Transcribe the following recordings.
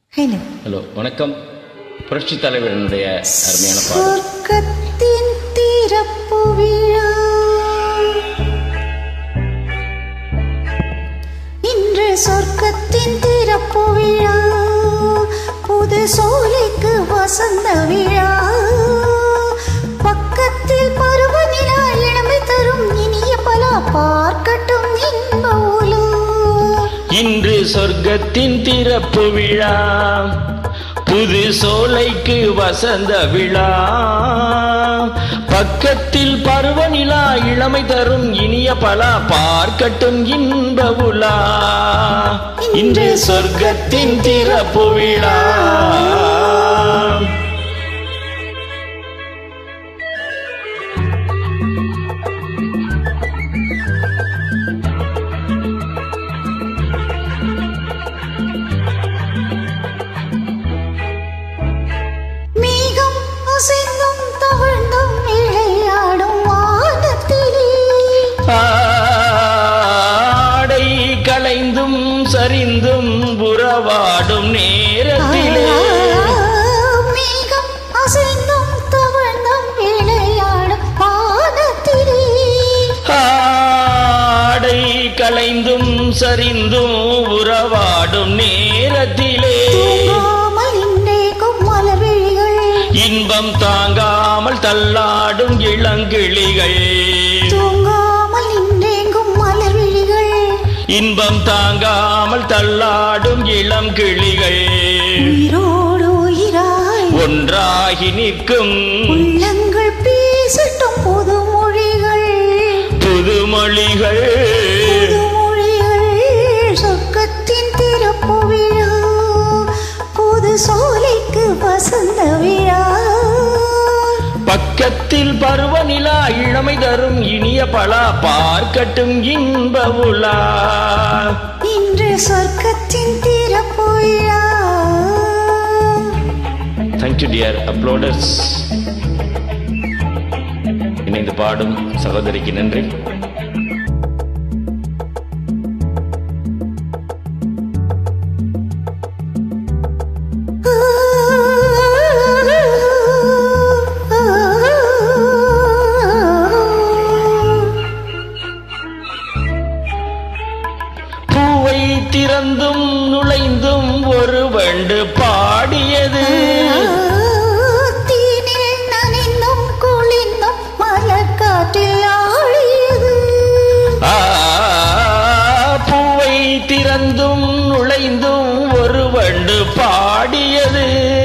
hello hello வணக்கம் புரட்சி தலைவரனுடைய அருமையான பாடல் சொர்க்கத்தின் திறப்பு விழா இன்று சொர்க்கத்தின் திறப்பு விழா புது சோலைக்கு வசந்த விழா பக்கத்தில் பருவநிலா இளமை தரும் இனிய பலா பார்க்கட்டும் இன்ப உலா இன்று சொர்க்கத்தின் திறப்பு விழா புது சோலைக்கு வசந்த விழா பக்கத்தில் பருவநிலா இளமை தரும் இனிய பலா பார்க்கட்டும் இன்ப உலா இன்று சொர்க்கத்தின் திறப்பு விழா மேகம் அசைந்தும் தவழ்ந்தும் விளையாடும் வானத்திலே ஆடை கலைந்தும் சரிந்தும் உறவாடும் நேரத்திலே மேகம் அசைந்தும் தவழ்ந்தும் விளையாடும் வானத்திலே ஆடை கலைந்தும் சரிந்தும் உறவாடும் நேரத்திலே தூங்காமல் இன்றேக்கும் மலர்விழிகள் இன்பம் தாங்காமல் தள்ளாடும் இளங்கிளிகள் தூங்காமல் இன்றேங்கும் மலர்விழிகள் இன்பம் தாங்காமல் தள்ளாடும் இளம் கிளிகள் உயிரோடு உயிராய் ஒன்றாகி நிற்கும் உள்ளங்கள் பேசட்டும் புது மொழிகள் புதுமொழிகள் புதுமொழிகள் சொர்க்கத்தின் திறப்பு விழா புது சோலைக்கு வசந்த விழா பக்கத்தில் பருவநிலா இளமை தரும் இனிய பலா பார்க்கட்டும் இன்ப உலா இன்று சொர்க்கத்தின் திறப்பு விழா தேங்க்யூ டியர் அப்லோடர்ஸ் இணைந்து பாடும் சகோதரிக்கு நன்றி பூவை திறந்தும் நுழைந்தும் ஒரு வண்டு பாடியது தீனில் நனைந்தும் குளிர்ந்தும் மலர்காற்றில் ஆடியது ஆ, பூவை திறந்தும் நுழைந்தும் ஒரு வண்டு பாடியது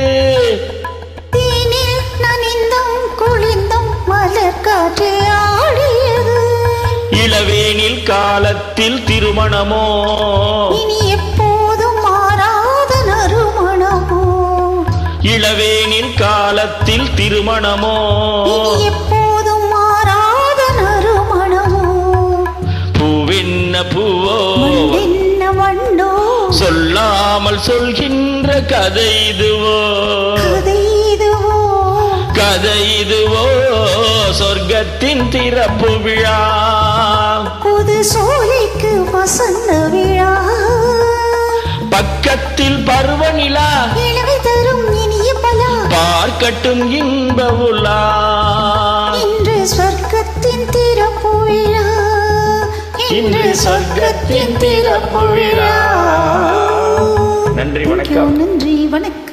தீனில் நனைந்தும் குளிர்ந்தும் மலர்காற்றில் ஆடியது இளவேனில் காலத்தில் திருமணமோ இனி எப்போதும் மாறாத நறுமணமோ இளவேனில் காலத்தில் திருமணமோ இனி எப்போதும் மாறாத நறுமணமோ பூவென்ன பூவோ மண்ணென்ன வண்டோ சொல்லாமல் சொல்கின்ற கதை இதுவோ கதை இதுவோ கதை இதுவோ சொர்க்கத்தின் திறப்பு விழா புது சோலைக்கு வசந்த விழா பக்கத்தில் பருவநிலா இளவை தரும் இனிய பலா பார்க்கட்டும் இன்ப உலா இன்று சொர்க்கத்தின் திறப்பு விழா இன்று சொர்க்கத்தின் திறப்பு விழா நன்றி வணக்கம் நன்றி வணக்கம்